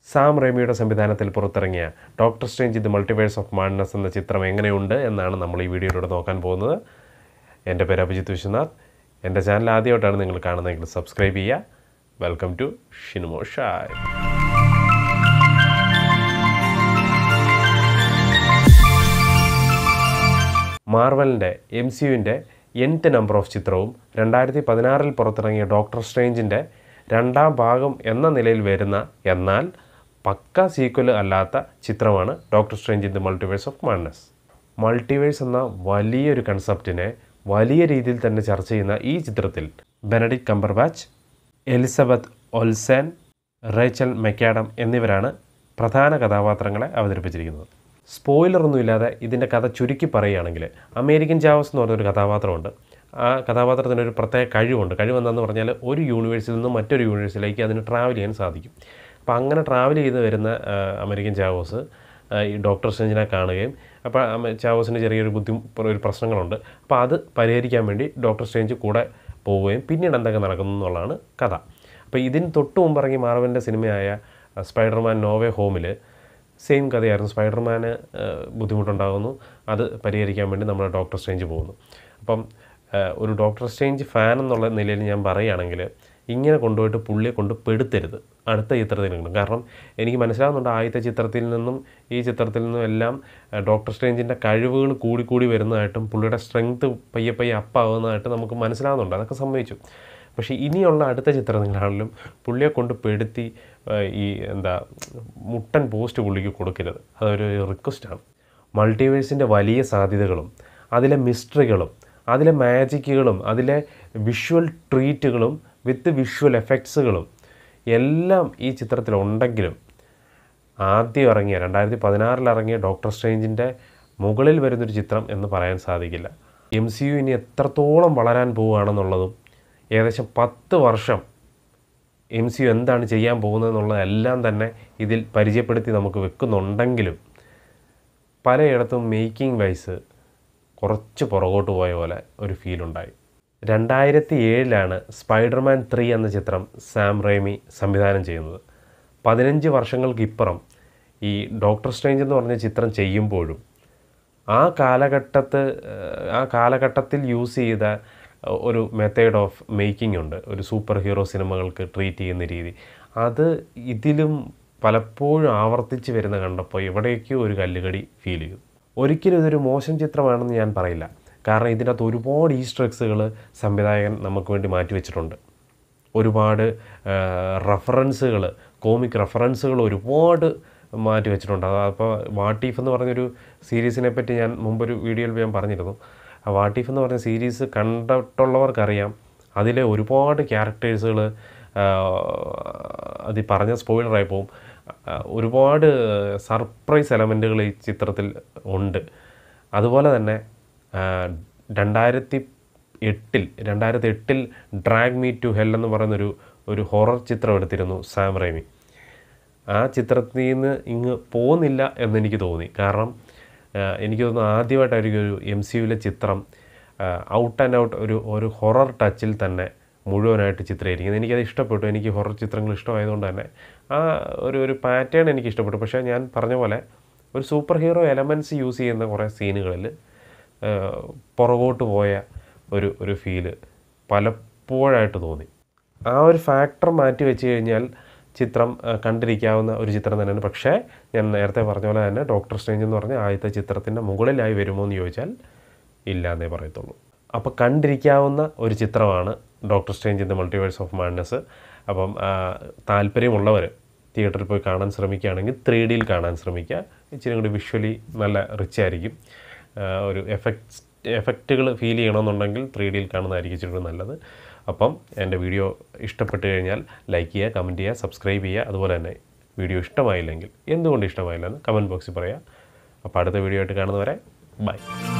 Sam റേമിയുടെ സംവിധാനത്തിൽ പുറത്തിറങ്ങിയ doctor strange the multiverse of madness എന്ന ചിത്രം എങ്ങനെയുണ്ട് എന്നാണ് നമ്മൾ ഈ വീഡിയോയിലൂടെ നോക്കാൻ പോകുന്നത് എൻ്റെ പേര് അഭിജിത്ത് വിശ്വനാഥ് എൻ്റെ ചാനൽ ആദ്യമായിട്ടാണ് നിങ്ങൾ കാണുന്നതെങ്കിൽ സബ്സ്ക്രൈബ് ചെയ്യുക വെൽക്കം ടു ഷിനുമോ ഷായ് മാർവലിൻ്റെ എം സി യുവിൻ്റെ എൻത്ത് നമ്പർ ഓഫ് ചിത്രവും രണ്ടായിരത്തി പതിനാറിൽ പുറത്തിറങ്ങിയ ഡോക്ടർ സ്ട്രേഞ്ചിൻ്റെ രണ്ടാം ഭാഗം എന്ന നിലയിൽ വരുന്ന എന്നാൽ പക്ക സീക്വൽ അല്ലാത്ത ചിത്രമാണ് doctor strange in the multiverse of madness multiverse എന്ന വലിയൊരു കൺസെപ്റ്റിനെ വലിയ രീതിയിൽ തന്നെ ചർച്ച ചെയ്യുന്ന ഈ ചിത്രത്തിൽ Benedict Cumberbatch Elizabeth Olsen Rachel McAdams എന്നിവരാണ് പ്രധാന കഥാപാത്രങ്ങളെ അവതരിപ്പിച്ചിരിക്കുന്നത് സ്പോയിലറൊന്നുമില്ലാതെ ഇതിൻ്റെ കഥ ചുരുക്കി പറയുകയാണെങ്കിൽ അമേരിക്കൻ ജാവസ് എന്ന് പറഞ്ഞൊരു കഥാപാത്രമുണ്ട് ആ കഥാപാത്രത്തിന് ഒരു പ്രത്യേക കഴിവുണ്ട് കഴിവെന്താന്ന് പറഞ്ഞാൽ ഒരു യൂണിവേഴ്സിൽ നിന്നും മറ്റൊരു യൂണിവേഴ്സിലേക്ക് അതിന് ട്രാവൽ ചെയ്യാൻ സാധിക്കും അപ്പോൾ അങ്ങനെ ട്രാവൽ ചെയ്ത് വരുന്ന ആ, അമേരിക്കൻ ജാവോസ് ആ, ഈ ഡോക്ടർ സ്ട്രേഞ്ചിനെ കാണുകയും അപ്പോൾ അമ- ചാവോസിന് ചെറിയൊരു ബുദ്ധി ഒരു പ്രശ്നങ്ങളുണ്ട് അപ്പോൾ അത് പരിഹരിക്കാൻ വേണ്ടി ഡോക്ടർ സ്ട്രേഞ്ച് കൂടെ പോവുകയും പിന്നീട് എന്തൊക്കെ നടക്കുന്നു എന്നുള്ളതാണ് കഥ അപ്പോൾ ഇതിന് തൊട്ട് മുമ്പ് ഇറങ്ങി മാർവലിൻ്റെ സിനിമയായ ആ, സ്പൈഡർമാൻ നോവേ ഹോമിൽ സെയിം കഥയായിരുന്നു സ്പൈഡർമാന് ആ, ബുദ്ധിമുട്ടുണ്ടാകുന്നു അത് പരിഹരിക്കാൻ വേണ്ടി നമ്മൾ ഡോക്ടർ സ്ട്രേഞ്ച് പോകുന്നു അപ്പം ആ, ഒരു ഡോക്ടർ സ്ട്രേഞ്ച് ഫാൻ എന്നുള്ള നിലയിൽ ഞാൻ പറയുകയാണെങ്കിൽ ഇങ്ങനെ കൊണ്ടുപോയിട്ട് പുള്ളിയെ കൊണ്ട് പെടുത്തരുത് അടുത്ത ചിത്രത്തിൽ നിന്നും കാരണം എനിക്ക് മനസ്സിലാകുന്നുണ്ട് ആദ്യത്തെ ചിത്രത്തിൽ നിന്നും ഈ ചിത്രത്തിൽ നിന്നും എല്ലാം ആ, ഡോക്ടർ സ്ട്രേഞ്ചിൻ്റെ കഴിവുകൾ കൂടിക്കൂടി വരുന്നതായിട്ടും പുള്ളിയുടെ സ്ട്രെങ്ത് പയ്യെ പയ്യെ അപ്പാവുന്നതായിട്ട് നമുക്ക് മനസ്സിലാകുന്നുണ്ട് അതൊക്കെ സംഭവിച്ചു പക്ഷേ ഇനിയുള്ള അടുത്ത ചിത്രങ്ങളാണെങ്കിലും പുള്ളിയെ കൊണ്ട് പെടുത്തി ആ, ഈ എന്താ മുട്ടൻ പോസ്റ്റ് പുള്ളിക്ക് കൊടുക്കരുത് അതൊരു റിക്വസ്റ്റാണ് മൾട്ടിവേഴ്സിൻ്റെ വലിയ സാധ്യതകളും അതിലെ മിസ്റ്ററികളും അതിലെ മാജിക്കുകളും അതിലെ വിഷ്വൽ ട്രീറ്റുകളും വിത്ത് വിഷ്വൽ എഫക്ട്സുകളും എല്ലാം ഈ ചിത്രത്തിലുണ്ടെങ്കിലും ആദ്യം ഇറങ്ങിയ രണ്ടായിരത്തി പതിനാറിൽ ഇറങ്ങിയ ഡോക്ടർ സ്ട്രേഞ്ചിൻ്റെ മുകളിൽ വരുന്നൊരു ചിത്രം എന്ന് പറയാൻ സാധിക്കില്ല എം സി യു ഇനി എത്രത്തോളം വളരാൻ പോവുകയാണെന്നുള്ളതും ഏകദേശം പത്ത് വർഷം എം സി യു എന്താണ് ചെയ്യാൻ പോകുന്നതെന്നുള്ളതെല്ലാം തന്നെ ഇതിൽ പരിചയപ്പെടുത്തി നമുക്ക് വെക്കുന്നുണ്ടെങ്കിലും പലയിടത്തും മേക്കിംഗ് വൈസ് കുറച്ച് പുറകോട്ട് പോയ പോലെ ഒരു ഫീൽ ഉണ്ടായി രണ്ടായിരത്തി ഏഴിലാണ് സ്പൈഡർമാൻ ത്രീ എന്ന ചിത്രം സാം റേമി സംവിധാനം ചെയ്യുന്നത് പതിനഞ്ച് വർഷങ്ങൾക്കിപ്പുറം ഈ ഡോക്ടർ സ്ട്രേഞ്ച് എന്ന് പറഞ്ഞ ചിത്രം ചെയ്യുമ്പോഴും ആ കാലഘട്ടത്ത് ഏഹ്, ആ കാലഘട്ടത്തിൽ യൂസ് ചെയ്ത ഒരു മെത്തേഡ് ഓഫ് മേക്കിംഗ് ഉണ്ട് ഒരു സൂപ്പർ ഹീറോ സിനിമകൾക്ക് ട്രീറ്റ് ചെയ്യുന്ന രീതി അത് ഇതിലും പലപ്പോഴും ആവർത്തിച്ച് വരുന്ന കണ്ടപ്പോൾ എവിടേക്കോ ഒരു കല്ലുകടി ഫീൽ ചെയ്തു ഒരിക്കലും ഇതൊരു മോശം ചിത്രമാണെന്ന് ഞാൻ പറയില്ല കാരണം ഇതിനകത്ത് ഒരുപാട് ഈസ്റ്റർ സംവിധായകൻ നമുക്ക് വേണ്ടി മാറ്റിവെച്ചിട്ടുണ്ട് ഒരുപാട് റെഫറൻസുകൾ കോമിക് റെഫറൻസുകൾ ഒരുപാട് മാറ്റി വെച്ചിട്ടുണ്ട് അത് അപ്പോൾ വാട്ടീഫ് എന്ന് പറഞ്ഞൊരു സീരീസിനെ പറ്റി ഞാൻ മുമ്പൊരു വീഡിയോയിൽ ഞാൻ പറഞ്ഞിരുന്നു ആ വാട്ടീഫ് എന്ന് പറഞ്ഞ സീരീസ് കണ്ടിട്ടുള്ളവർക്കറിയാം അതിലെ ഒരുപാട് ക്യാരക്ടേഴ്സുകൾ അത് ഈ പറഞ്ഞ സ്പോയിലറായി പോവും ആ, ഒരുപാട് സർപ്രൈസ് എലമെൻറ്റുകൾ ഈ ചിത്രത്തിൽ ഉണ്ട് അതുപോലെ തന്നെ ആ, രണ്ടായിരത്തി എട്ടിൽ രണ്ടായിരത്തി എട്ടിൽ ഡ്രാഗ് മീ ടു ഹെൽ എന്ന് പറയുന്നൊരു ഒരു ഹൊറർ ചിത്രം എടുത്തിരുന്നു സാം റേമി ആ ചിത്രത്തിൽ നിന്ന് ഇങ്ങ് പോകുന്നില്ല എന്നെനിക്ക് തോന്നി കാരണം ആ, എനിക്ക് തോന്നുന്നു ആദ്യമായിട്ടായിരിക്കും ഒരു എം സി യുവിലെ ചിത്രം ഔട്ട് ആൻഡ് ഔട്ട് ഒരു ഒരു ഹൊറർ ടച്ചിൽ തന്നെ മുഴുവനായിട്ട് ചിത്രീകരിക്കുന്നത് എനിക്കത് ഇഷ്ടപ്പെട്ടു എനിക്ക് ഹൊറർ ചിത്രങ്ങൾ ഇഷ്ടമായതുകൊണ്ട് തന്നെ ആ ഒരു ഒരു പാറ്റേൺ എനിക്ക് ഇഷ്ടപ്പെട്ടു പക്ഷേ ഞാൻ പറഞ്ഞ പോലെ ഒരു സൂപ്പർ ഹീറോ എലമെൻറ്റ്സ് യൂസ് ചെയ്യുന്ന കുറേ സീനുകളിൽ പുറകോട്ട് പോയ ഒരു ഒരു ഫീല് പലപ്പോഴായിട്ട് തോന്നി ആ ഒരു ഫാക്ടർ മാറ്റി വെച്ച് കഴിഞ്ഞാൽ ചിത്രം ആ, കണ്ടിരിക്കാവുന്ന ഒരു ചിത്രം തന്നെയാണ് പക്ഷേ ഞാൻ നേരത്തെ പറഞ്ഞ പോലെ തന്നെ ഡോക്ടർ സ്ട്രേഞ്ച് എന്ന് പറഞ്ഞ ആദ്യത്തെ ചിത്രത്തിൻ്റെ മുകളിലായി വരുമോ എന്ന് ചോദിച്ചാൽ ഇല്ല എന്നേ പറയത്തുള്ളൂ അപ്പോൾ കണ്ടിരിക്കാവുന്ന ഒരു ചിത്രമാണ് doctor strange in the multiverse of madness അപ്പം ആ, താല്പര്യമുള്ളവർ തിയേറ്ററിൽ പോയി കാണാൻ ശ്രമിക്കുകയാണെങ്കിൽ ത്രീ ഡിയിൽ കാണാൻ ശ്രമിക്കുക ഇച്ചിരി കൂടി വിഷ്വലി നല്ല റിച്ച് ആയിരിക്കും ആ, ഒരു എഫക്ട്സ് എഫക്റ്റുകൾ ഫീൽ ചെയ്യണമെന്നുണ്ടെങ്കിൽ ത്രീ ഡിയിൽ കാണുന്നതായിരിക്കും ഇച്ചിരി കൂടി നല്ലത് അപ്പം എൻ്റെ വീഡിയോ ഇഷ്ടപ്പെട്ട് കഴിഞ്ഞാൽ ലൈക്ക് ചെയ്യുക കമൻറ്റ് ചെയ്യുക സബ്സ്ക്രൈബ് ചെയ്യുക അതുപോലെ തന്നെ വീഡിയോ ഇഷ്ടമായില്ലെങ്കിൽ എന്തുകൊണ്ട് ഇഷ്ടമായില്ലെന്ന് കമൻറ്റ് ബോക്സിൽ പറയുക അപ്പോൾ അടുത്ത വീഡിയോ ആയിട്ട് കാണുന്നവരെ ബൈ